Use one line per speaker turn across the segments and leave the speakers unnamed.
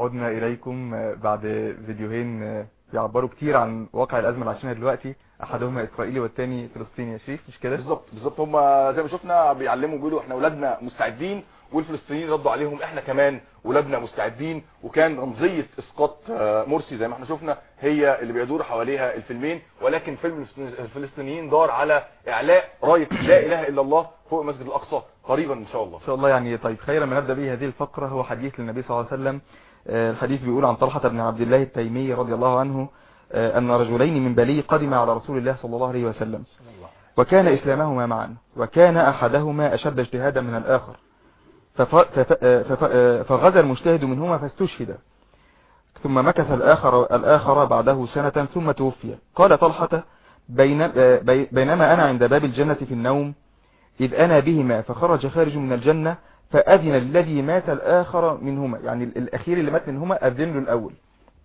عدنا إليكم بعد فيديوهين بيعبروا كتير عن واقع الأزمة اللي عايشينها دلوقتي أحدهما إسرائيلي والتاني فلسطيني يا شريف مش كده؟
بالظبط بالظبط هم زي ما شفنا بيعلموا بيقولوا احنا اولادنا مستعدين والفلسطينيين ردوا عليهم احنا كمان ولادنا مستعدين وكان رمزية اسقاط مرسي زي ما احنا شفنا هي اللي بيدور حواليها الفيلمين ولكن فيلم الفلسطينيين دار على اعلاء راية لا اله الا الله فوق المسجد الاقصى قريبا ان شاء الله
ان شاء الله يعني طيب خيرا ما نبدا به هذه الفقره هو حديث للنبي صلى الله عليه وسلم الحديث بيقول عن طلحه بن عبد الله التيمي رضي الله عنه ان رجلين من بلي قدم على رسول الله صلى الله عليه وسلم وكان اسلامهما معا وكان احدهما اشد اجتهادا من الاخر فغزا المجتهد منهما فاستشهد ثم مكث الآخر, الآخر بعده سنة ثم توفي قال طلحة بين بينما أنا عند باب الجنة في النوم إذ أنا بهما فخرج خارج من الجنة فأذن الذي مات الآخر منهما يعني الأخير اللي مات منهما أذن له الأول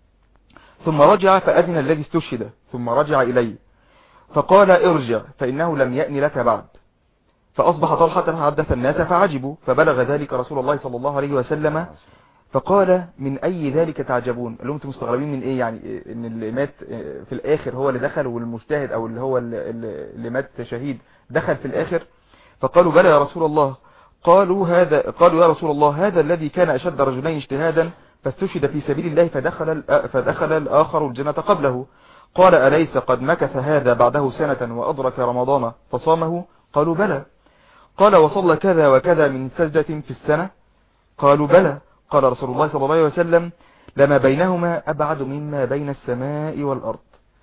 ثم رجع فأذن الذي استشهد ثم رجع إلي فقال ارجع فإنه لم يأن لك بعد فأصبح طلحة حدث الناس فعجبوا فبلغ ذلك رسول الله صلى الله عليه وسلم فقال من أي ذلك تعجبون قال لهم انتم مستغربين من إيه يعني إن اللي مات في الآخر هو اللي دخل والمجتهد أو اللي هو اللي مات شهيد دخل في الآخر فقالوا بلى يا رسول الله قالوا هذا قالوا يا رسول الله هذا الذي كان أشد رجلين اجتهادا فاستشهد في سبيل الله فدخل فدخل الآخر الجنة قبله قال أليس قد مكث هذا بعده سنة وأدرك رمضان فصامه قالوا بلى قال وصلى كذا وكذا من سجدة في السنة قالوا بلى قال رسول الله صلى الله عليه وسلم لما بينهما أبعد مما بين السماء والأرض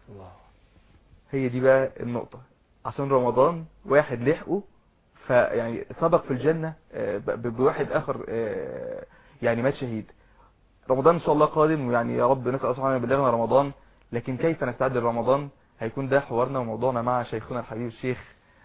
هي دي بقى النقطة عشان رمضان واحد لحقه فيعني سبق في الجنة بواحد آخر يعني مات شهيد رمضان إن شاء الله قادم ويعني يا رب نسأل سبحانه بلغنا رمضان لكن كيف نستعد لرمضان هيكون ده حوارنا وموضوعنا مع شيخنا الحبيب الشيخ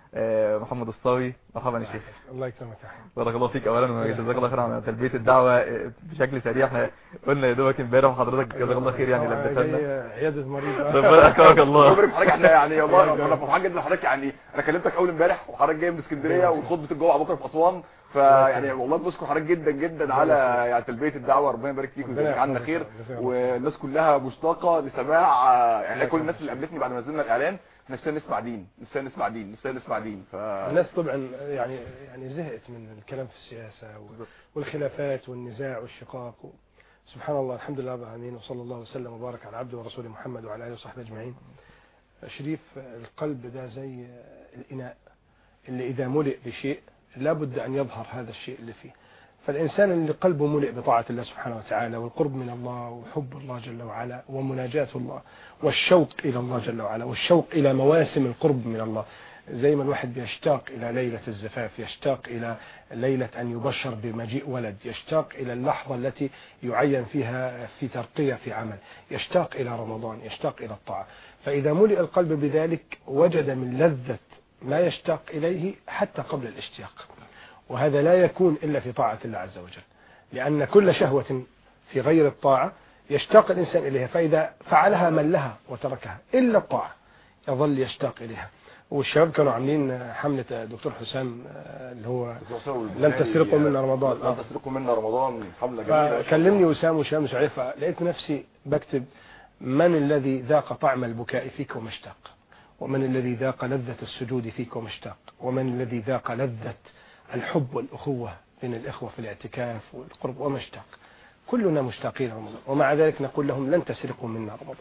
محمد الصاوي مرحبا يا شيخ
الله يكرمك يا احمد
بارك الله فيك اولا وجزاك الله خير على تلبيه الدعوه بشكل سريع احنا قلنا يا دوبك امبارح وحضرتك جزاك الله خير يعني لبستنا
عياده مريض
ربنا اكرمك الله
مبارك حضرتك احنا يعني والله انا فرحان جدا حضرتك يعني انا كلمتك اول امبارح وحضرتك جاي من اسكندريه وخطبه الجمعه بكره في اسوان فيعني والله بشكر حضرتك جدا جدا على يعني تلبيه الدعوه ربنا يبارك فيك ويجزاك عنا خير والناس كلها مشتاقه لسماع يعني كل الناس اللي قابلتني بعد ما نزلنا الاعلان نفسنا نسمع دين نفسنا نسمع دين نفسنا نسمع دين ف...
الناس طبعا يعني يعني زهقت من الكلام في السياسة والخلافات والنزاع والشقاق و... سبحان الله الحمد لله رب العالمين وصلى الله وسلم وبارك على عبده ورسوله محمد وعلى اله وصحبه اجمعين شريف القلب ده زي الاناء اللي اذا ملئ بشيء لابد ان يظهر هذا الشيء اللي فيه فالإنسان اللي قلبه ملئ بطاعة الله سبحانه وتعالى والقرب من الله وحب الله جل وعلا ومناجاة الله والشوق إلى الله جل وعلا والشوق إلى مواسم القرب من الله زي ما الواحد بيشتاق إلى ليلة الزفاف يشتاق إلى ليلة أن يبشر بمجيء ولد يشتاق إلى اللحظة التي يعين فيها في ترقية في عمل يشتاق إلى رمضان يشتاق إلى الطاعة فإذا ملئ القلب بذلك وجد من لذة ما يشتاق إليه حتى قبل الاشتياق وهذا لا يكون إلا في طاعة الله عز وجل لأن كل شهوة في غير الطاعة يشتاق الإنسان إليها فإذا فعلها ملها وتركها إلا الطاعة يظل يشتاق إليها والشباب كانوا عاملين حملة دكتور حسام اللي هو لم تسرقوا منا رمضان
لم تسرقوا منا رمضان حملة جميلة
فكلمني وسام وشام سعيد فلقيت نفسي بكتب من الذي ذاق طعم البكاء فيك ومشتاق ومن الذي ذاق لذة السجود فيك ومشتاق ومن الذي ذاق لذة الحب والأخوة بين الإخوة في الاعتكاف والقرب ومشتاق كلنا مشتاقين رمضان ومع ذلك نقول لهم لن تسرقوا منا رمضان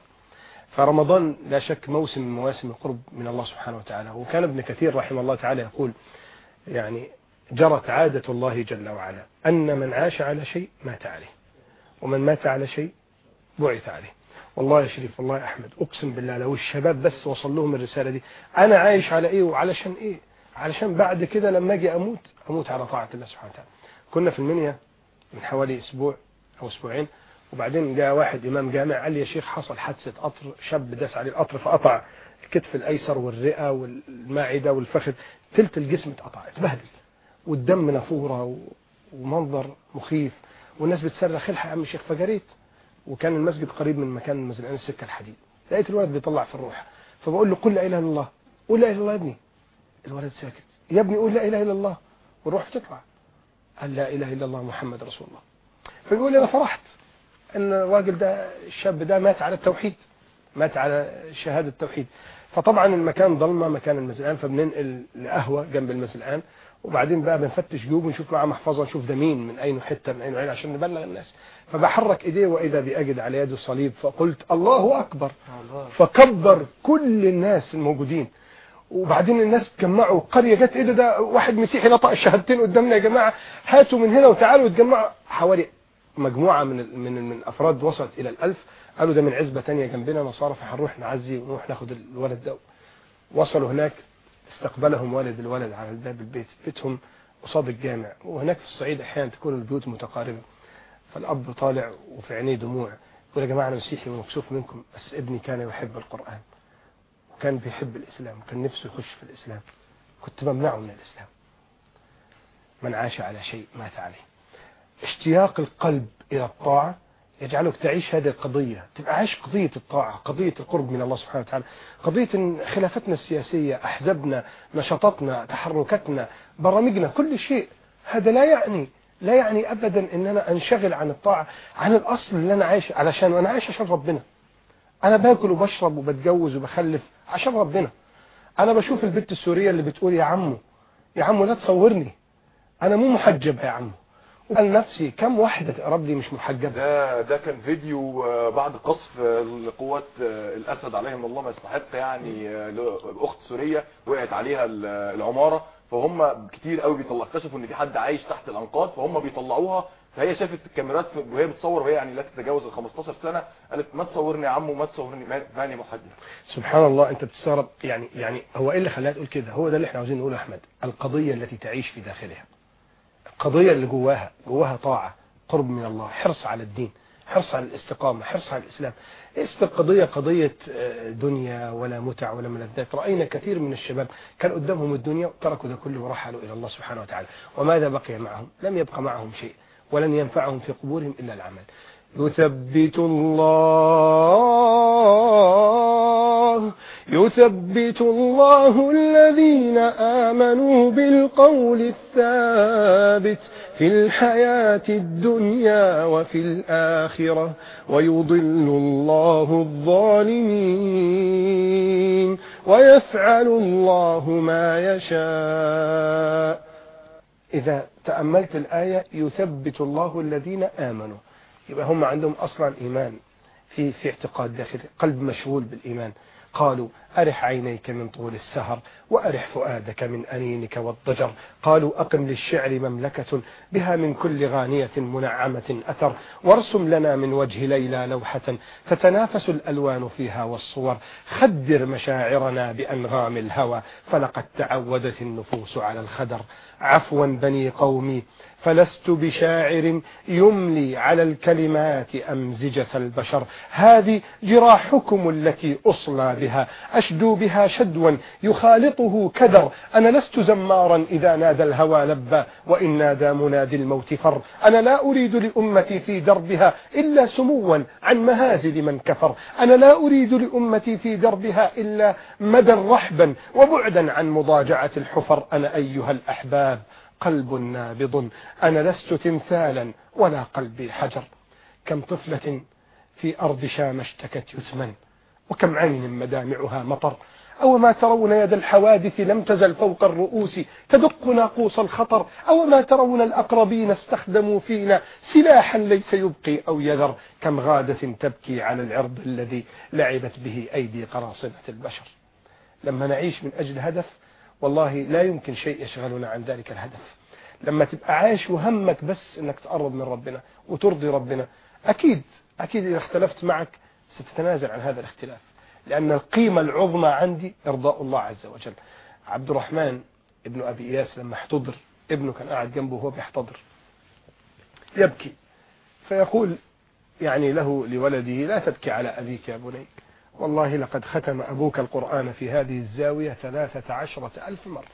فرمضان لا شك موسم من مواسم القرب من الله سبحانه وتعالى وكان ابن كثير رحمه الله تعالى يقول يعني جرت عادة الله جل وعلا أن من عاش على شيء مات عليه ومن مات على شيء بعث عليه والله يا شريف والله يا أحمد أقسم بالله لو الشباب بس وصل لهم الرسالة دي أنا عايش على إيه وعلشان إيه علشان بعد كده لما أجي أموت أموت على طاعة الله سبحانه وتعالى كنا في المنيا من حوالي أسبوع أو أسبوعين وبعدين جاء واحد إمام جامع قال لي يا شيخ حصل حادثة قطر شاب داس عليه القطر فقطع الكتف الأيسر والرئة والمعدة والفخذ تلت الجسم اتقطع اتبهدل والدم نافورة ومنظر مخيف والناس بتصرخ الحق يا عم الشيخ فجريت وكان المسجد قريب من مكان مزرعين السكة الحديد لقيت الولد بيطلع في الروح فبقول له قل لا إله إلا الله قل لا إله إلا الله يا ابني الولد ساكت يا ابني قول لا إله إلا الله والروح تطلع قال لا إله إلا الله محمد رسول الله فبيقول لي أنا فرحت ان الراجل ده الشاب ده مات على التوحيد مات على شهادة التوحيد فطبعا المكان ضلمه مكان المزلقان فبننقل لقهوة جنب المزلقان وبعدين بقى بنفتش جيوب ونشوف معاه محفظة نشوف ده مين من أي حتة من أي عين عشان نبلغ الناس فبحرك إيديه وإذا بأجد على يده صليب فقلت الله أكبر فكبر كل الناس الموجودين وبعدين الناس جمعوا قرية جت ايه ده, ده واحد مسيحي نطق الشهادتين قدامنا يا جماعة هاتوا من هنا وتعالوا يتجمعوا حوالي مجموعة من من من افراد وصلت الى الالف قالوا ده من عزبة تانية جنبنا نصارى فهنروح نعزي ونروح ناخد الولد ده وصلوا هناك استقبلهم والد الولد على الباب البيت بيتهم قصاد الجامع وهناك في الصعيد احيانا تكون البيوت متقاربة فالاب طالع وفي عينيه دموع يقول يا جماعة انا مسيحي ومكسوف منكم بس ابني كان يحب القرآن وكان بيحب الإسلام وكان نفسه يخش في الإسلام كنت بمنعه من الإسلام من عاش على شيء مات عليه اشتياق القلب إلى الطاعة يجعلك تعيش هذه القضية تبقى عايش قضية الطاعة قضية القرب من الله سبحانه وتعالى قضية خلافتنا السياسية أحزابنا نشاطاتنا تحركاتنا برامجنا كل شيء هذا لا يعني لا يعني أبدا أن أنا أنشغل عن الطاعة عن الأصل اللي أنا عايش علشان وأنا عايش عشان ربنا أنا باكل وبشرب وبتجوز وبخلف عشان ربنا أنا بشوف البنت السورية اللي بتقول يا عمو يا عمو لا تصورني أنا مو محجب يا عمو وقال نفسي كم واحدة تقرب لي مش محجبة
ده ده كان فيديو آه، بعد قصف آه، لقوات آه، الاسد عليهم الله ما يستحق يعني آه، لاخت سوريه وقعت عليها ال- العماره فهم كتير قوي بيطلع اكتشفوا ان في حد عايش تحت الانقاض فهم بيطلعوها فهي شافت الكاميرات في- وهي بتصور وهي يعني لا تتجاوز ال 15 سنه قالت ما تصورني يا عمو ما تصورني ما- ماني محجب
سبحان الله أنت بتستغرب يعني يعني هو إيه اللي خلاها تقول كده هو ده اللي احنا عاوزين نقوله يا أحمد القضية التي تعيش في داخلها القضية اللي جواها جواها طاعة قرب من الله حرص على الدين حرص على الاستقامة حرص على الإسلام ليست القضية قضية آه، دنيا ولا متع ولا ملذات رأينا كثير من الشباب كان قدامهم الدنيا وتركوا ده كله ورحلوا إلى الله سبحانه وتعالى وماذا بقي معهم لم يبقى معهم شيء ولن ينفعهم في قبورهم إلا العمل يثبت الله يثبت الله الذين آمنوا بالقول الثابت في الحياة الدنيا وفي الآخرة ويضل الله الظالمين ويفعل الله ما يشاء إذا تأملت الآية يثبت الله الذين آمنوا يبقى هم عندهم أصلا إيمان في في اعتقاد داخلي قلب مشغول بالإيمان قالوا أرح عينيك من طول السهر وأرح فؤادك من أنينك والضجر قالوا أقم للشعر مملكة بها من كل غانية منعمة أثر وارسم لنا من وجه ليلى لوحة تتنافس الألوان فيها والصور خدر مشاعرنا بأنغام الهوى فلقد تعودت النفوس على الخدر عفوا بني قومي فلست بشاعر يملي على الكلمات أمزجة البشر هذه جراحكم التي أصلى بها أشدو بها شدوا يخالطه كدر أنا لست زمارا إذا نادى الهوى لبى وإن نادى منادي الموت فر أنا لا أريد لأمتي في دربها إلا سموا عن مهازل من كفر أنا لا أريد لأمتي في دربها إلا مدى رحبا وبعدا عن مضاجعة الحفر أنا أيها الأحباب قلب نابض أنا لست تمثالا ولا قلبي حجر كم طفلة في أرض شام اشتكت يتما وكم عين مدامعها مطر أو ما ترون يد الحوادث لم تزل فوق الرؤوس تدق ناقوس الخطر أو ما ترون الأقربين استخدموا فينا سلاحا ليس يبقي أو يذر كم غادة تبكي على العرض الذي لعبت به أيدي قراصنة البشر لما نعيش من أجل هدف والله لا يمكن شيء يشغلنا عن ذلك الهدف لما تبقى عايش وهمك بس انك تقرب من ربنا وترضي ربنا اكيد اكيد اذا اختلفت معك ستتنازل عن هذا الاختلاف لان القيمة العظمى عندي ارضاء الله عز وجل عبد الرحمن ابن ابي اياس لما احتضر ابنه كان قاعد جنبه وهو بيحتضر يبكي فيقول يعني له لولده لا تبكي على ابيك يا بني والله لقد ختم أبوك القرآن في هذه الزاوية ثلاثة عشرة ألف مرة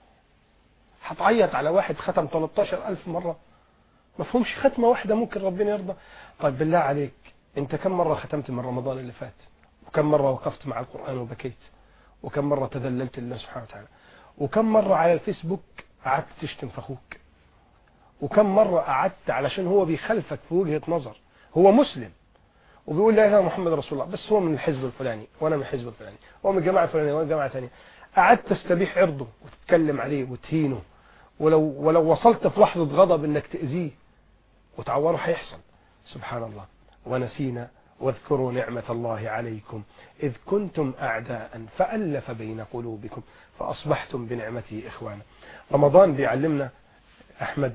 هتعيط على واحد ختم 13 ألف مرة مفهومش ختمة واحدة ممكن ربنا يرضى طيب بالله عليك انت كم مرة ختمت من رمضان اللي فات وكم مرة وقفت مع القرآن وبكيت وكم مرة تذللت لله سبحانه وتعالى وكم مرة على الفيسبوك قعدت تشتم في اخوك وكم مرة قعدت علشان هو بيخالفك في وجهة نظر هو مسلم وبيقول لا اله الا محمد رسول الله بس هو من الحزب الفلاني وانا من الحزب الفلاني هو من الجماعه الفلانيه وانا من الجماعه الثانيه قعدت تستبيح عرضه وتتكلم عليه وتهينه ولو ولو وصلت في لحظه غضب انك تاذيه وتعوره هيحصل سبحان الله ونسينا واذكروا نعمة الله عليكم إذ كنتم أعداء فألف بين قلوبكم فأصبحتم بنعمته إخوانا رمضان بيعلمنا أحمد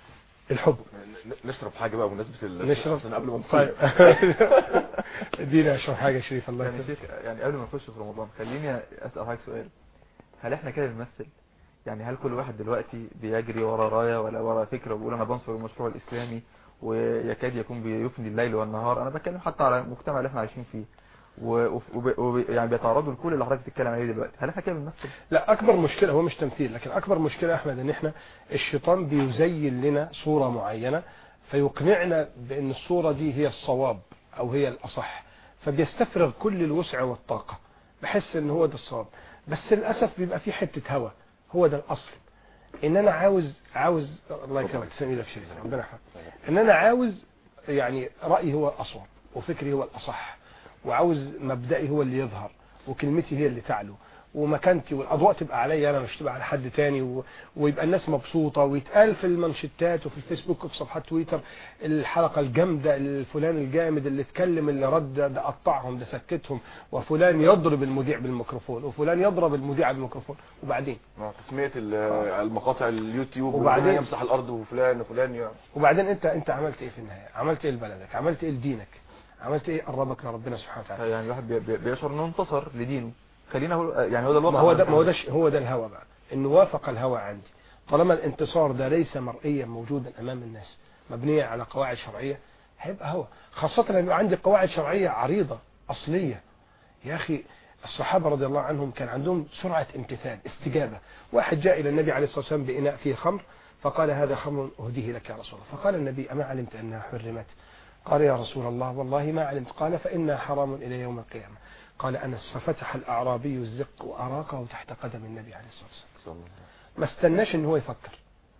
الحب
ن- نشرب حاجه بقى بمناسبه ال-
نشرب
عشان قبل ما
طيب
نصير
ادينا اشرب حاجة شريف الله
يعني
يكرمك
شيخ يعني قبل ما نخش في رمضان خليني اسال حضرتك سؤال هل احنا كده بنمثل يعني هل كل واحد دلوقتي بيجري ورا رايه ولا ورا فكره وبيقول انا بنصر المشروع الاسلامي ويكاد يكون بيفني الليل والنهار انا بتكلم حتى على المجتمع اللي احنا عايشين فيه و... وب... وب... يعني بيتعرضوا لكل اللي حضرتك بتتكلم عليه دلوقتي هل احنا كده بنمثل
لا اكبر مشكلة هو مش تمثيل لكن اكبر مشكلة يا احمد ان احنا الشيطان بيزين لنا صورة معينة فيقنعنا بان الصورة دي هي الصواب او هي الاصح فبيستفرغ كل الوسع والطاقة بحس ان هو ده الصواب بس للاسف بيبقى في حتة هوى هو ده الاصل ان انا عاوز عاوز الله يكرمك تسلم ايدك شريف ربنا يحفظك ان انا عاوز يعني رايي هو الاصوب وفكري هو الاصح وعاوز مبدئي هو اللي يظهر وكلمتي هي اللي تعلو ومكانتي والاضواء تبقى عليا انا مش تبقى على حد تاني و... ويبقى الناس مبسوطه ويتقال في المانشيتات وفي الفيسبوك وفي صفحات تويتر الحلقه الجامده الفلان الجامد اللي اتكلم اللي رد ده قطعهم ده سكتهم وفلان يضرب المذيع بالميكروفون وفلان يضرب المذيع بالميكروفون وبعدين
آه، تسميه ال- المقاطع اليوتيوب
وبعدين-
وبعدين يمسح الارض وفلان وفلان يعني
وبعدين انت انت عملت ايه في النهايه عملت ايه لبلدك عملت ايه لدينك عملت ايه قربك لربنا سبحانه وتعالى
يعني الواحد بي... بي... بيشعر انه انتصر لدينه خلينا اقول يعني هو ده الوضع
ما هو ده ما هو ده ش- هو ده الهوى بقى انه وافق الهوى عندي طالما الانتصار ده ليس مرئيا موجودا امام الناس مبنيه على قواعد شرعيه هيبقى هوى خاصه لما يبقى عندي قواعد شرعيه عريضه اصليه يا اخي الصحابه رضي الله عنهم كان عندهم سرعه امتثال استجابه واحد جاء الى النبي عليه الصلاه والسلام باناء فيه خمر فقال هذا خمر اهديه لك يا رسول الله فقال النبي اما علمت انها حرمت قال يا رسول الله والله ما علمت قال فانها حرام الى يوم القيامه قال أنس ففتح الأعرابي الزق وأراقه تحت قدم النبي عليه الصلاة والسلام ما استناش ان هو يفكر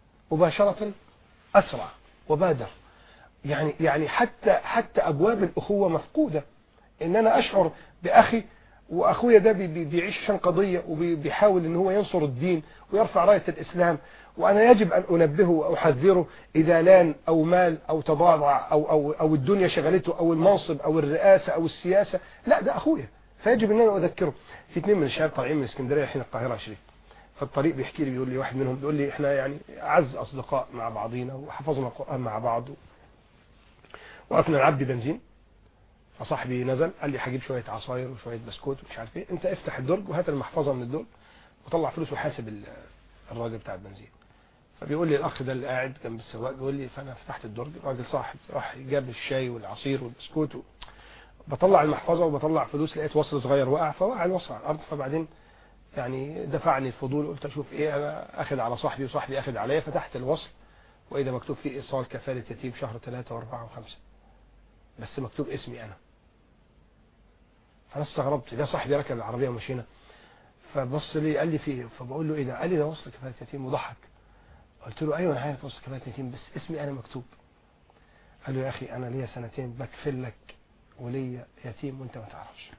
مباشرة أسرع وبادر يعني يعني حتى حتى أبواب الأخوة مفقودة إن أنا أشعر بأخي وأخويا ده بي- بي- بيعيش عشان قضية وبيحاول إن هو ينصر الدين ويرفع راية الإسلام وأنا يجب أن أنبهه وأحذره إذا لان أو مال أو تضاضع أو أو أو الدنيا شغلته أو المنصب أو الرئاسة أو السياسة لا ده أخويا فيجب ان انا اذكره في اثنين من الشباب طالعين من اسكندريه الحين القاهره يا شريف فالطريق بيحكي لي بيقول لي واحد منهم بيقول لي احنا يعني اعز اصدقاء مع بعضينا وحفظنا القران مع بعض وقفنا نعبي بنزين فصاحبي نزل قال لي هجيب شويه عصاير وشويه بسكوت ومش عارف ايه انت افتح الدرج وهات المحفظه من الدرج وطلع فلوس وحاسب ال- الراجل بتاع البنزين فبيقول لي الاخ ده اللي قاعد جنب السواق بيقول لي فانا فتحت الدرج الراجل صاحب راح جاب الشاي والعصير والبسكوت و... بطلع المحفظة وبطلع فلوس لقيت وصل صغير وقع فوقع الوصل على الأرض فبعدين يعني دفعني الفضول قلت أشوف إيه أنا أخذ على صاحبي وصاحبي أخذ عليا فتحت الوصل وإذا مكتوب فيه إيصال كفالة يتيم شهر ثلاثة وأربعة وخمسة بس مكتوب اسمي أنا فأنا استغربت ده صاحبي ركب العربية ومشينا فبص لي قال لي فيه فبقول له إيه ده قال لي ده وصل كفالة يتيم وضحك قلت له أيوه أنا عارف وصل كفالة يتيم بس اسمي أنا مكتوب قال له يا أخي أنا ليا سنتين بكفل لك وليا يتيم وانت ما تعرفش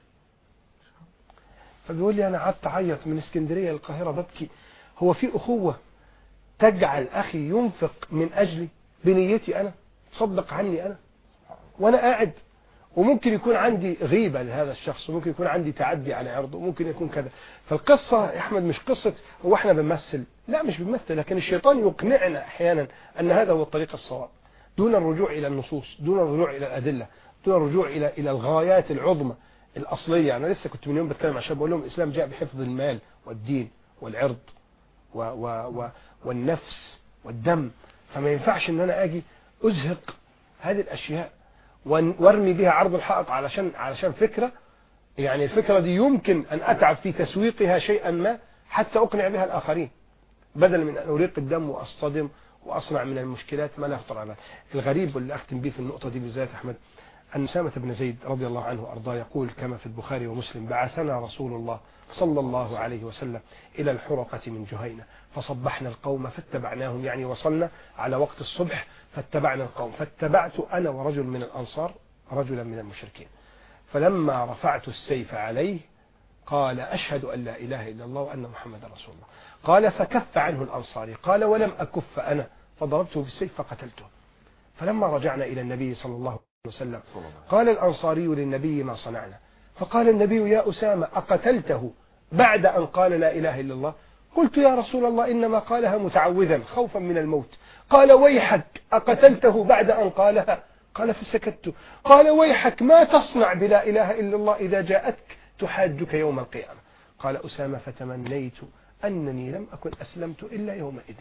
فبيقول لي انا قعدت اعيط من اسكندريه للقاهره ببكي هو في اخوه تجعل اخي ينفق من اجلي بنيتي انا تصدق عني انا وانا قاعد وممكن يكون عندي غيبه لهذا الشخص وممكن يكون عندي تعدي على عرضه وممكن يكون كذا فالقصه يا احمد مش قصه هو احنا بنمثل لا مش بنمثل لكن الشيطان يقنعنا احيانا ان هذا هو الطريق الصواب دون الرجوع الى النصوص دون الرجوع الى الادله دون الرجوع الى الى الغايات العظمى الاصليه انا لسه كنت من يوم بتكلم مع شباب بقول لهم الاسلام جاء بحفظ المال والدين والعرض و و و والنفس والدم فما ينفعش ان انا اجي ازهق هذه الاشياء وان- وارمي بها عرض الحائط علشان علشان فكره يعني الفكره دي يمكن ان اتعب في تسويقها شيئا ما حتى اقنع بها الاخرين بدل من ان اريق الدم واصطدم واصنع من المشكلات ما لا يخطر على بال. الغريب واللي اختم بيه في النقطه دي بالذات يا احمد أن أسامة بن زيد رضي الله عنه وأرضاه يقول كما في البخاري ومسلم بعثنا رسول الله صلى الله عليه وسلم إلى الحرقة من جهينة فصبحنا القوم فاتبعناهم يعني وصلنا على وقت الصبح فاتبعنا القوم فاتبعت أنا ورجل من الأنصار رجلا من المشركين فلما رفعت السيف عليه قال أشهد أن لا إله إلا الله وأن محمد رسول الله قال فكف عنه الأنصاري قال ولم أكف أنا فضربته بالسيف فقتلته فلما رجعنا إلى النبي صلى الله عليه وسلم قال الأنصاري للنبي ما صنعنا فقال النبي يا أسامة أقتلته بعد أن قال لا إله إلا الله قلت يا رسول الله إنما قالها متعوذا خوفا من الموت قال ويحك أقتلته بعد أن قالها قال فسكت قال ويحك ما تصنع بلا إله إلا الله إذا جاءتك تحاجك يوم القيامة قال أسامة فتمنيت أنني لم أكن أسلمت إلا يومئذ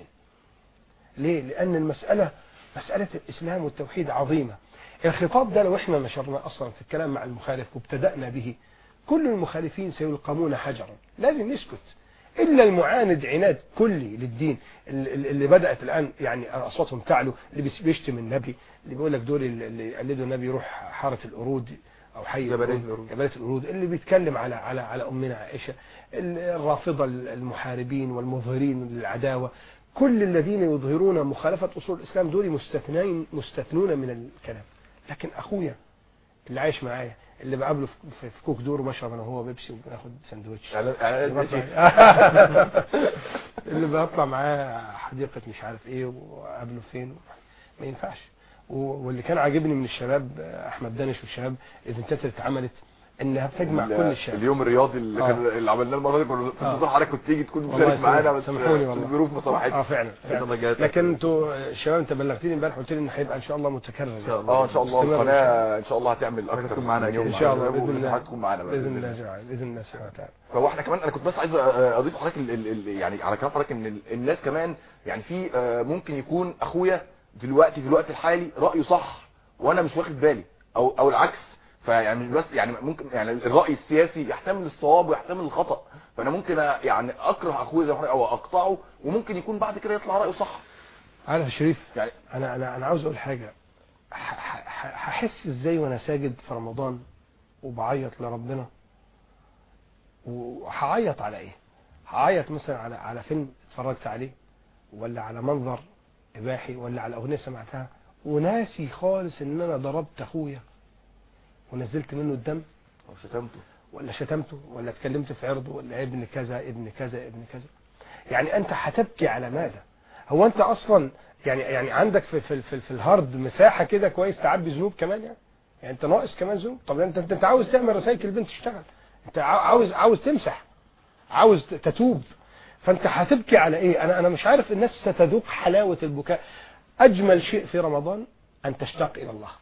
ليه؟ لأن المسألة مسألة الإسلام والتوحيد عظيمة الخطاب ده لو احنا نشرنا أصلا في الكلام مع المخالف وابتدأنا به كل المخالفين سيلقمون حجرا لازم نسكت إلا المعاند عناد كلي للدين اللي بدأت الآن يعني أصواتهم تعلو اللي بيشتم النبي اللي بيقول لك دول اللي يقلدوا النبي يروح حارة القرود أو حي
جبلية
القرود-
القرود.
جبلية القرود اللي بيتكلم على على على أمنا عائشة الرافضة المحاربين والمظهرين للعداوة كل الذين يظهرون مخالفة أصول الإسلام دول مستثنين مستثنون من الكلام لكن أخويا اللي عايش معايا اللي بقابله في- في في كوك دور وبشرب انا وهو بيبسي وبناخد سندوتش
يعني يعني
اللي
شيء.
بطلع- اللي بطلع معاه حديقة مش عارف ايه وقابله فين ما ينفعش و- واللي كان عاجبني من الشباب احمد دانش والشباب الايفنتات اللي اتعملت انها بتجمع
ال-
كل الشباب
اليوم الرياضي اللي
آه.
كان اللي عملناه المره دي كنا كنت
آه.
بنروح حضرتك كنت تيجي تكون
والله
مشارك معانا
سامح-
بس
سامحوني والله.
الظروف ما
اه
سمحتش
فعلا, فعلا.
درجات.
لكن انتوا الشباب انت بلغتني امبارح قلت لي ان هيبقى ان شاء الله متكرر
إن شاء الله.
اه ان شاء الله
استمر
القناه ان شاء الله هتعمل اكتر
تكون معانا
من يوم
ان شاء الله
معانا
باذن الله
تكون معانا بقى
باذن الله جميعا باذن الله سبحانه وتعالى
فهو احنا كمان انا كنت بس عايز أ- اضيف حضرتك ال- ال- ال- يعني على كلام حضرتك ان ال- الناس كمان يعني في آه، ممكن يكون اخويا دلوقتي في الوقت الحالي رايه صح وانا مش واخد بالي او او العكس فيعني مش بس يعني ممكن يعني الراي السياسي يحتمل الصواب ويحتمل الخطا فانا ممكن أ- يعني اكره اخويا زي ما حضرتك او اقطعه وممكن يكون بعد كده يطلع رايه صح
عارف يا شريف
يعني
انا انا انا عاوز اقول حاجه ح- ح- ح- هحس ازاي وانا ساجد في رمضان وبعيط لربنا وهعيط على ايه هعيط مثلا على على فيلم اتفرجت عليه ولا على منظر اباحي ولا على اغنيه سمعتها وناسي خالص ان انا ضربت اخويا ونزلت منه الدم
أو شتمته
ولا شتمته ولا اتكلمت في عرضه ولا ابن كذا ابن كذا ابن كذا يعني انت هتبكي على ماذا هو انت اصلا يعني يعني عندك في في في, في الهارد مساحه كده كويس تعبي ذنوب كمان يعني يعني انت ناقص كمان ذنوب طب انت انت, انت عاوز تعمل رسائل البنت تشتغل انت عاو- عاوز عاوز تمسح عاوز ت- تتوب فانت هتبكي على ايه انا انا مش عارف الناس ستذوق حلاوه البكاء اجمل شيء في رمضان ان تشتاق الى الله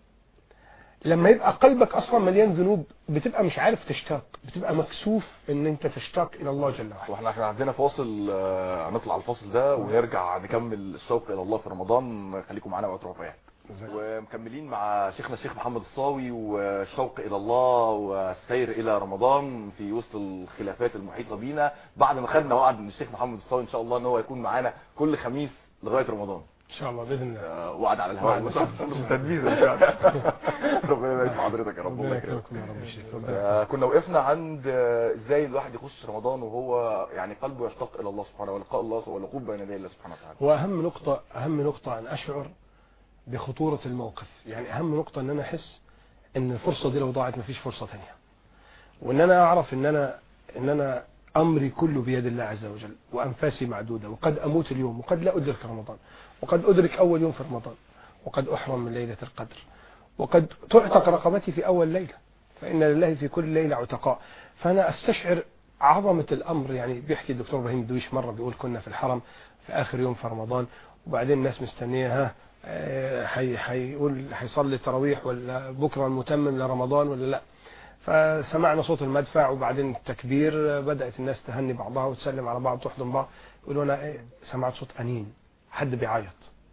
لما يبقى قلبك اصلا مليان ذنوب بتبقى مش عارف تشتاق بتبقى مكسوف ان انت تشتاق الى الله جل وعلا
واحنا احنا عندنا فاصل آه، هنطلع على الفاصل ده ونرجع نكمل الشوق الى الله في رمضان خليكم معانا وقت رفاهية ومكملين مع شيخنا الشيخ محمد الصاوي والشوق الى الله والسير الى رمضان في وسط الخلافات المحيطه بينا بعد ما خدنا وعد من الشيخ محمد الصاوي ان شاء الله ان هو يكون معانا كل خميس لغايه رمضان
ان شاء الله باذن الله
آه، وعد على الهواء
وعد.
تلميذ ان شاء الله
ربنا يبارك في حضرتك يا رب الله
ربنا
يكرمك
يكرمكم يا رب الشيخ ربنا
آه، كنا وقفنا عند آه، ازاي الواحد يخش رمضان وهو يعني قلبه يشتاق الى الله سبحانه ولقاء الله والوقوف بين يدي الله سبحانه وتعالى
واهم نقطة اهم نقطة ان اشعر بخطورة الموقف يعني اهم نقطة ان انا احس ان الفرصة دي لو ضاعت مفيش فرصة تانية وان انا اعرف ان انا ان انا امري كله بيد الله عز وجل وانفاسي معدودة وقد اموت اليوم وقد لا ادرك رمضان وقد ادرك اول يوم في رمضان وقد احرم من ليلة القدر وقد تعتق رقبتي في اول ليلة فان لله في كل ليلة عتقاء فانا استشعر عظمة الامر يعني بيحكي الدكتور ابراهيم الدويش مرة بيقول كنا في الحرم في اخر يوم في رمضان وبعدين الناس مستنيه ها آه، هي- هيقول هيصلي تراويح ولا بكره المتمم لرمضان ولا لا فسمعنا صوت المدفع وبعدين التكبير آه، بدات الناس تهني بعضها وتسلم على بعض تحضن بعض يقولوا انا إيه، سمعت صوت انين حد بيعيط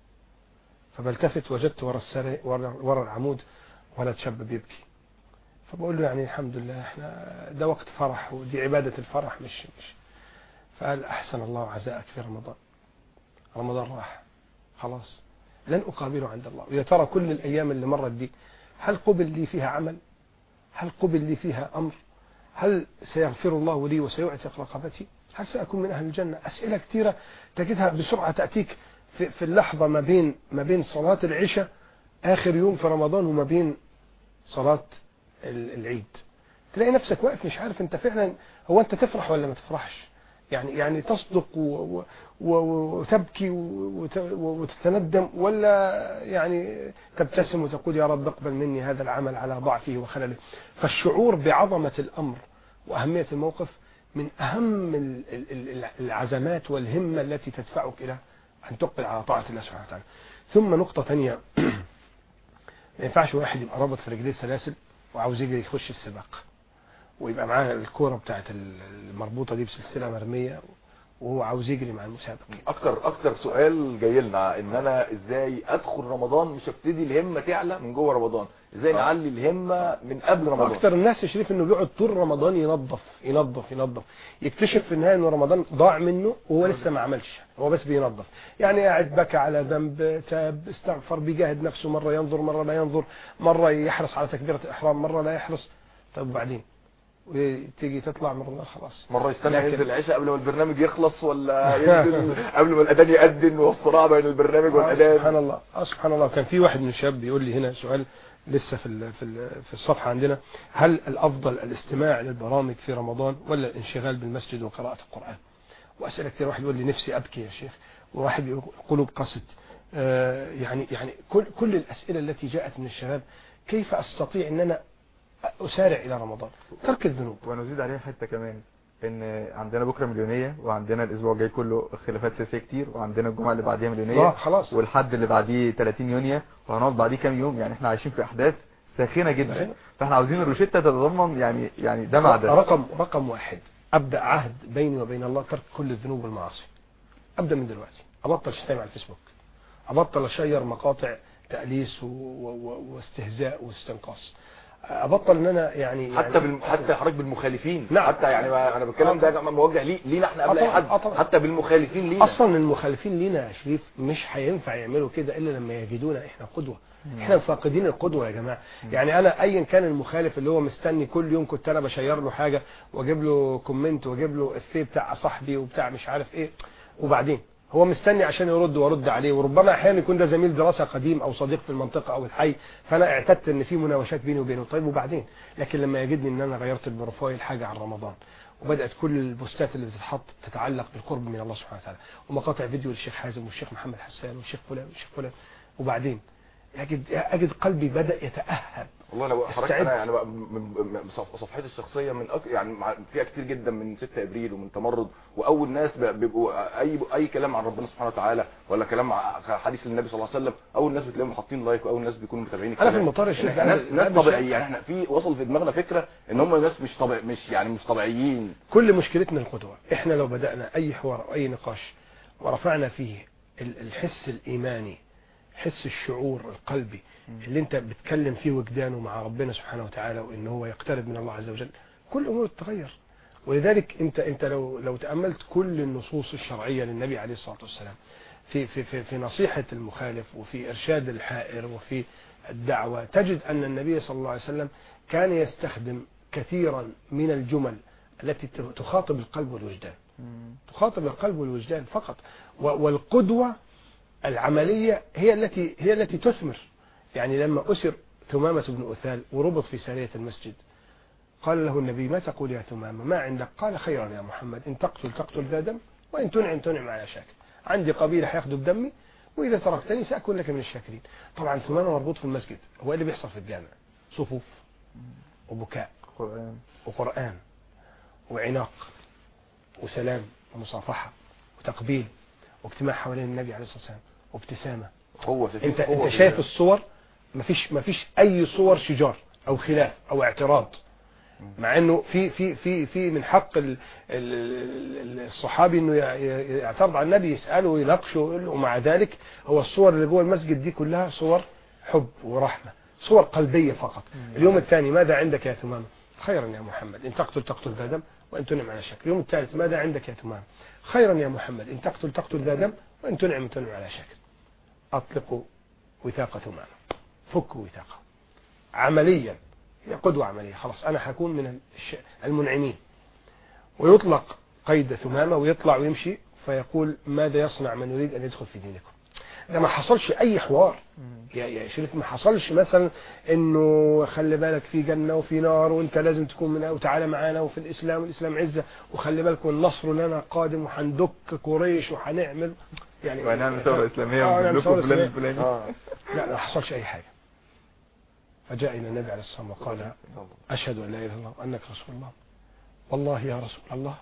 فبلتفت وجدت ورا السر ورا, ورا العمود ولد شاب بيبكي فبقول له يعني الحمد لله احنا ده وقت فرح ودي عباده الفرح مش مش فقال احسن الله عزاءك في رمضان رمضان راح خلاص لن أقابله عند الله ويا ترى كل الأيام اللي مرت دي هل قبل لي فيها عمل هل قبل لي فيها أمر هل سيغفر الله لي وسيعتق رقبتي هل سأكون من أهل الجنة أسئلة كثيرة تجدها بسرعة تأتيك في, في اللحظة ما بين ما بين صلاة العشاء آخر يوم في رمضان وما بين صلاة العيد تلاقي نفسك واقف مش عارف انت فعلا هو انت تفرح ولا ما تفرحش يعني يعني تصدق وتبكي وتتندم ولا يعني تبتسم وتقول يا رب اقبل مني هذا العمل على ضعفه وخلله فالشعور بعظمة الأمر وأهمية الموقف من أهم العزمات والهمة التي تدفعك إلى أن تقبل على طاعة الله سبحانه وتعالى ثم نقطة ثانية ما ينفعش واحد يبقى رابط في رجليه سلاسل وعاوز يجري يخش السباق ويبقى معاه الكوره بتاعت المربوطه دي بسلسله مرميه وهو عاوز يجري مع المسابق
اكتر اكتر سؤال جاي لنا ان انا ازاي ادخل رمضان مش ابتدي الهمه تعلى من جوه رمضان ازاي نعلي الهمه من قبل رمضان
اكتر الناس يا شريف انه بيقعد طول رمضان ينظف ينظف ينظف يكتشف في النهايه ان رمضان ضاع منه وهو لسه ما عملش هو بس بينظف يعني قاعد بكى على ذنب تاب استغفر بيجاهد نفسه مره ينظر مره لا ينظر مره يحرص على تكبيره الاحرام مره لا يحرص طب وبعدين وتيجي تطلع من رمضان خلاص
مرة يستنى ينزل العشاء قبل ما البرنامج يخلص ولا ينزل قبل ما الأذان يأذن والصراع بين البرنامج والأذان
سبحان الله آه سبحان الله كان في واحد من الشباب بيقول لي هنا سؤال لسه في في في الصفحة عندنا هل الأفضل الاستماع للبرامج في رمضان ولا الانشغال بالمسجد وقراءة القرآن وأسئلة كثير واحد يقول لي نفسي أبكي يا شيخ وواحد يقول قلوب قست آه يعني يعني كل كل الأسئلة التي جاءت من الشباب كيف أستطيع أن أنا أسارع إلى رمضان ترك الذنوب
ونزيد عليها حتة كمان ان عندنا بكره مليونيه وعندنا الاسبوع الجاي كله خلافات سياسيه كتير وعندنا الجمعه اللي بعديها مليونيه
خلاص
والحد اللي بعديه 30 يونيو وهنقعد بعديه كام يوم يعني احنا عايشين في احداث ساخنه جدا فاحنا عاوزين الروشته تتضمن يعني يعني ده مع ده
رقم رقم واحد ابدا عهد بيني وبين الله ترك كل الذنوب والمعاصي ابدا من دلوقتي ابطل شتايم على الفيسبوك ابطل اشير مقاطع تاليس واستهزاء واستنقاص ابطل ان انا يعني
حتى
يعني
بال... حتى حضرتك بالمخالفين
نعم.
حتى يعني ما انا بتكلم ده موجه ليه لينا احنا قبل اي حد حتى بالمخالفين لينا
اصلا المخالفين لينا يا شريف مش هينفع يعملوا كده الا لما يجدونا احنا قدوه احنا فاقدين القدوه يا جماعه يعني انا ايا كان المخالف اللي هو مستني كل يوم كنت انا بشير له حاجه واجيب له كومنت واجيب له افيه بتاع صاحبي وبتاع مش عارف ايه وبعدين هو مستني عشان يرد وارد عليه وربما احيانا يكون ده زميل دراسه قديم او صديق في المنطقه او الحي فانا اعتدت ان في مناوشات بيني وبينه طيب وبعدين لكن لما يجدني ان انا غيرت البروفايل حاجه عن رمضان وبدات كل البوستات اللي بتتحط تتعلق بالقرب من الله سبحانه وتعالى ومقاطع فيديو للشيخ حازم والشيخ محمد حسان والشيخ فلان والشيخ فلان وبعدين اجد اجد قلبي بدا يتاهب
والله لو حضرتك
استعد.
انا يعني بقى من من صف- صفحتي الشخصيه من أك... يعني مع- فيها كتير جدا من 6 ابريل ومن تمرد واول ناس بقى- بيبقوا اي اي كلام عن ربنا سبحانه وتعالى ولا كلام ع- حديث للنبي صلى الله عليه وسلم اول ناس بتلاقيهم حاطين لايك واول ناس بيكونوا متابعين
انا في
الكلام.
المطار يا شيخ
ناس
بقابل-
ناس
بقابل
طبيعيين
شباب.
يعني احنا في وصل في دماغنا فكره ان هم ناس مش طبيعي مش يعني مش طبيعيين
كل مشكلتنا القدوة احنا لو بدأنا اي حوار او اي نقاش ورفعنا فيه ال- الحس الايماني حس الشعور القلبي اللي انت بتكلم فيه وجدانه مع ربنا سبحانه وتعالى وان هو يقترب من الله عز وجل كل الامور تتغير ولذلك انت انت لو لو تاملت كل النصوص الشرعيه للنبي عليه الصلاه والسلام في في في, في نصيحه المخالف وفي ارشاد الحائر وفي الدعوه تجد ان النبي صلى الله عليه وسلم كان يستخدم كثيرا من الجمل التي تخاطب القلب والوجدان تخاطب القلب والوجدان فقط و- والقدوة العملية هي التي هي التي تثمر يعني لما أسر ثمامة بن أثال وربط في سارية المسجد قال له النبي ما تقول يا ثمامة ما عندك قال خيرا يا محمد إن تقتل تقتل ذا دم وإن تنعم تنعم على شاكر عندي قبيلة حياخذوا بدمي وإذا تركتني سأكون لك من الشاكرين طبعا ثمامة مربوط في المسجد هو إيه اللي بيحصل في الجامع صفوف وبكاء
قرآن
وقرآن وعناق وسلام ومصافحة وتقبيل واجتماع حوالين النبي عليه الصلاة والسلام وابتسامة
هو
انت
هو
انت شايف الصور مفيش مفيش اي صور شجار او خلاف او اعتراض مع انه في في في في من حق ال- ال- ال- الصحابي انه ي- ي- يعترض على النبي يساله ويناقشه ويقول له ومع ذلك هو الصور اللي جوه المسجد دي كلها صور حب ورحمه صور قلبيه فقط اليوم الثاني ماذا عندك يا ثمامه خيرا يا محمد ان تقتل تقتل ذا دم وان تنعم على شكر اليوم الثالث ماذا عندك يا ثمامه خيرا يا محمد ان تقتل تقتل ذا دم وان تنعم تنعم على شكر اطلقوا وثاق ثمامه فكوا وثاقه عمليا هي قدوة عملية خلاص أنا هكون من الش- المنعمين ويطلق قيد ثمامة ويطلع ويمشي فيقول ماذا يصنع من يريد أن يدخل في دينكم ده ما حصلش أي حوار يا يا شريف ما حصلش مثلا انه خلي بالك في جنة وفي نار وانت لازم تكون من وتعالى معانا وفي الاسلام والاسلام عزة وخلي بالك والنصر لنا قادم وهندك قريش وهنعمل يعني
ونعمل ثورة إسلامية
آه، نعمل
ونقول
ثورة
لكم فلان
إسلامية.
الفلاني
اه
لا ما حصلش اي حاجة فجاء الى النبي عليه الصلاة والسلام وقال اشهد ان لا اله الا الله وانك رسول الله والله يا رسول الله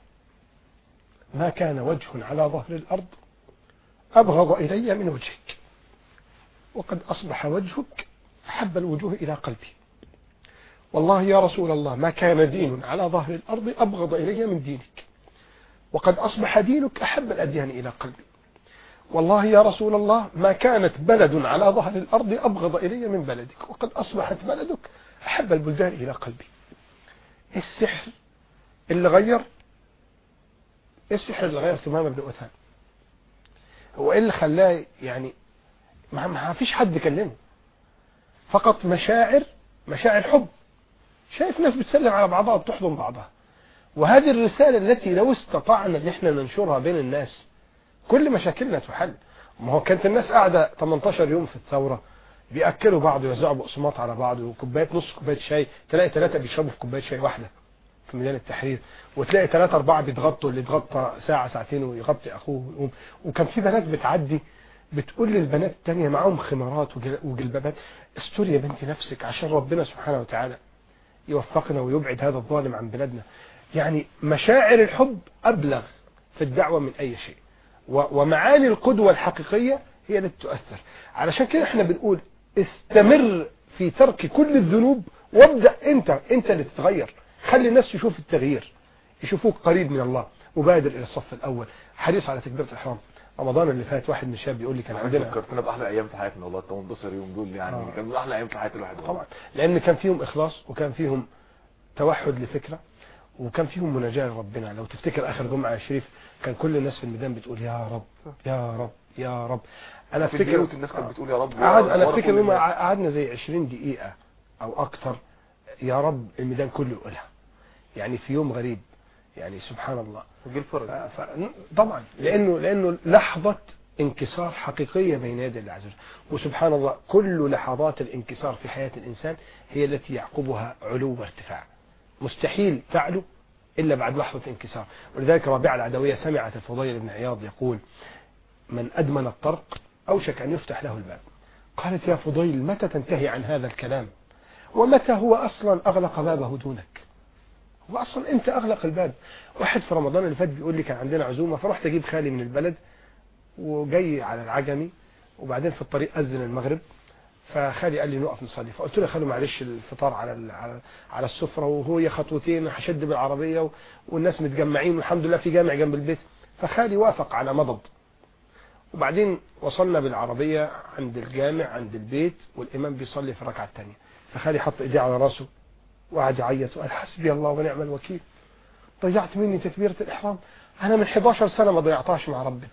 ما كان وجه على ظهر الارض ابغض الي من وجهك وقد اصبح وجهك احب الوجوه الى قلبي والله يا رسول الله ما كان دين على ظهر الارض ابغض الي من دينك وقد اصبح دينك احب الاديان الى قلبي والله يا رسول الله ما كانت بلد على ظهر الأرض أبغض إلي من بلدك وقد أصبحت بلدك أحب البلدان إلى قلبي إيه السحر اللي غير إيه السحر اللي غير ثمامة بن أثان هو إيه اللي خلاه يعني ما ما فيش حد كلمه فقط مشاعر مشاعر حب شايف ناس بتسلم على بعضها وبتحضن بعضها وهذه الرسالة التي لو استطعنا ان احنا ننشرها بين الناس كل مشاكلنا تحل ما هو كانت الناس قاعدة 18 يوم في الثورة بيأكلوا بعض ويوزعوا بقسماط على بعض وكوباية نص كوباية شاي تلاقي ثلاثة بيشربوا في كوباية شاي واحدة في ميدان التحرير وتلاقي ثلاثة أربعة بيتغطوا اللي يتغطى ساعة ساعتين ويغطي أخوه ويقوم وكان في بنات بتعدي بتقول للبنات التانية معاهم خمارات وجل- وجلبابات استوري يا بنتي نفسك عشان ربنا سبحانه وتعالى يوفقنا ويبعد هذا الظالم عن بلادنا يعني مشاعر الحب أبلغ في الدعوة من أي شيء و- ومعاني القدوة الحقيقية هي التي تؤثر علشان كده احنا بنقول استمر في ترك كل الذنوب وابدأ انت انت اللي تتغير خلي الناس تشوف التغيير يشوفوك قريب من الله مبادر الى الصف الاول حريص على تكبيرة الاحرام رمضان اللي فات واحد من الشباب بيقول لي كان عندنا
فكرتنا باحلى ايام في حياتنا والله ال 18 يوم دول يعني
آه.
كانوا من احلى ايام في حياه الواحد والله.
طبعا لان كان فيهم اخلاص وكان فيهم توحد لفكرة وكان فيهم مناجاة لربنا لو تفتكر اخر جمعة يا شريف كان كل الناس في الميدان بتقول يا رب يا رب يا رب انا
في
افتكر
البيوت الناس كانت بتقول يا رب يا
قعد
رب،
انا
ورا
افتكر
كل
ان هم
الناس.
قعدنا زي 20 دقيقة او اكتر يا رب الميدان كله يقولها يعني في يوم غريب يعني سبحان الله
وجيل فرج
ف... ف... طبعا لانه لانه لحظة انكسار حقيقية بين يدي الله عز وجل وسبحان الله كل لحظات الانكسار في حياة الانسان هي التي يعقبها علو وارتفاع مستحيل تعلو الا بعد لحظة انكسار ولذلك رابعة العدوية سمعت الفضيل بن عياض يقول من ادمن الطرق اوشك ان يفتح له الباب قالت يا فضيل متى تنتهي عن هذا الكلام ومتى هو اصلا اغلق بابه دونك هو اصلا انت اغلق الباب واحد في رمضان اللي فات بيقول لي كان عندنا عزومه فرحت اجيب خالي من البلد وجاي على العجمي وبعدين في الطريق اذن المغرب فخالي قال لي نقف نصلي فقلت له يا خالو معلش الفطار على ال- على على السفره وهو خطوتين هشد بالعربيه و- والناس متجمعين والحمد لله في جامع جنب البيت فخالي وافق على مضض وبعدين وصلنا بالعربيه عند الجامع عند البيت والامام بيصلي في الركعه الثانيه فخالي حط ايديه على راسه وقعد يعيط وقال حسبي الله ونعم الوكيل ضيعت مني تكبيرة الإحرام أنا من 11 سنة ما ضيعتهاش مع ربنا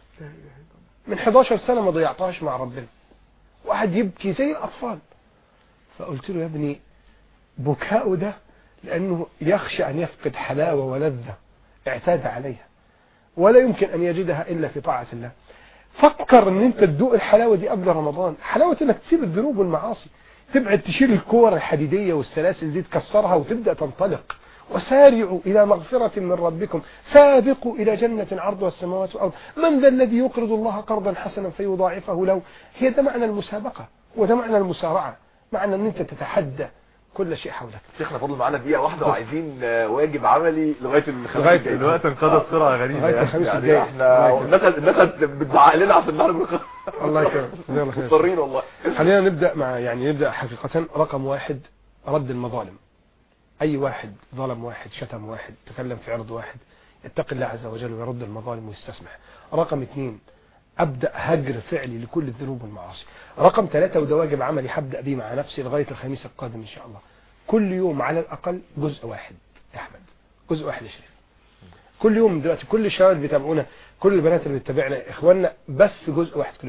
من 11 سنة ما ضيعتهاش مع ربنا وقعد يبكي زي الأطفال فقلت له يا ابني بكاؤه ده لأنه يخشى أن يفقد حلاوة ولذة اعتاد عليها ولا يمكن أن يجدها إلا في طاعة الله فكر ان انت تدوق الحلاوة دي قبل رمضان حلاوة انك تسيب الذنوب والمعاصي تبعد تشيل الكور الحديدية والسلاسل دي تكسرها وتبدأ تنطلق وسارعوا إلى مغفرة من ربكم سابقوا إلى جنة عرضها السماوات والأرض من ذا الذي يقرض الله قرضا حسنا فيضاعفه له هي ده معنى المسابقة وده معنى المسارعة معنى ان انت تتحدى كل شيء حولك
شيخنا فاضل معانا دقيقه واحده وعايزين آه، واجب عملي لغايه الخميس
لغاية
الجاي.
الوقت انقضى بسرعة غريبة
لغاية
يعني.
الخميس
يعني
الجاي
احنا
الله يكرمك.
الناس الناس بتزعق لنا عشان نعرف نخ-
الله يكرمك جزاك الله خير
مضطرين والله
خلينا نبدأ مع يعني نبدأ حقيقة رقم واحد رد المظالم أي واحد ظلم واحد شتم واحد تكلم في عرض واحد يتقي الله عز وجل ويرد المظالم ويستسمح رقم اثنين أبدأ هجر فعلي لكل الذنوب والمعاصي رقم ثلاثة وده واجب عملي هبدأ بيه مع نفسي لغاية الخميس القادم إن شاء الله كل يوم على الأقل جزء واحد يا أحمد جزء واحد يا شريف كل يوم دلوقتي كل الشباب اللي بيتابعونا كل البنات اللي بتتابعنا اخواننا بس جزء واحد كل يوم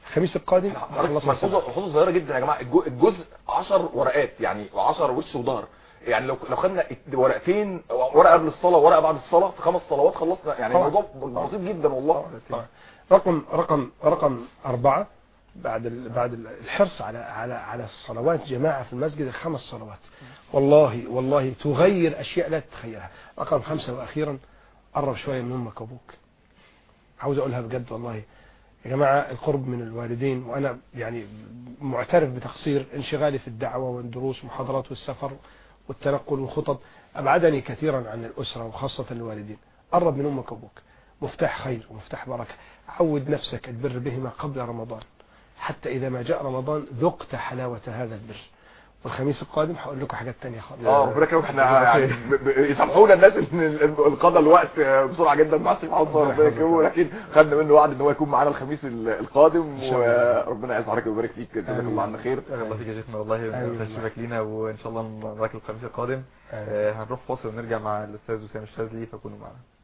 الخميس القادم خلصنا
ملحوظه
السبت.
ملحوظه صغيره جدا يا جماعه الجو- الجزء 10 ورقات يعني 10 وش وظهر يعني لو لو خدنا ات- ورقتين ورقه قبل الصلاه ورقه بعد الصلاه في خمس صلوات خلصنا يعني
طبعا.
الموضوع بسيط جدا والله
طبعا. رقم رقم رقم أربعة بعد ال... بعد ال- الحرص على على على الصلوات جماعة في المسجد الخمس صلوات والله والله تغير أشياء لا تتخيلها رقم خمسة وأخيرا قرب شوية من أمك وأبوك عاوز أقولها بجد والله يا جماعة القرب من الوالدين وأنا يعني معترف بتقصير انشغالي في الدعوة والدروس والمحاضرات والسفر والتنقل والخطط أبعدني كثيرا عن الأسرة وخاصة الوالدين قرب من أمك وأبوك مفتاح خير ومفتاح بركة عود نفسك البر بهما قبل رمضان حتى إذا ما جاء رمضان ذقت حلاوة هذا البر والخميس القادم هقول لكم حاجات تانية خالص
اه ربنا يكرمك احنا يعني ب- ب- يسامحونا الناس ان ال- ال- قضى الوقت بسرعه جدا مع الشيخ محمد صالح ربنا يكرمه لكن خدنا منه وعد ان هو يكون معانا الخميس ال- القادم
شاء الله.
وربنا يعز حضرتك ويبارك فيك جزاك
آمين.
الله عنا خير
بارك الله فيك يا شيخنا والله
آمين.
تشريفك لينا وان شاء الله نراك الخميس القادم
آمين.
آه، هنروح فاصل ونرجع مع الاستاذ وسام الشاذلي فكونوا معنا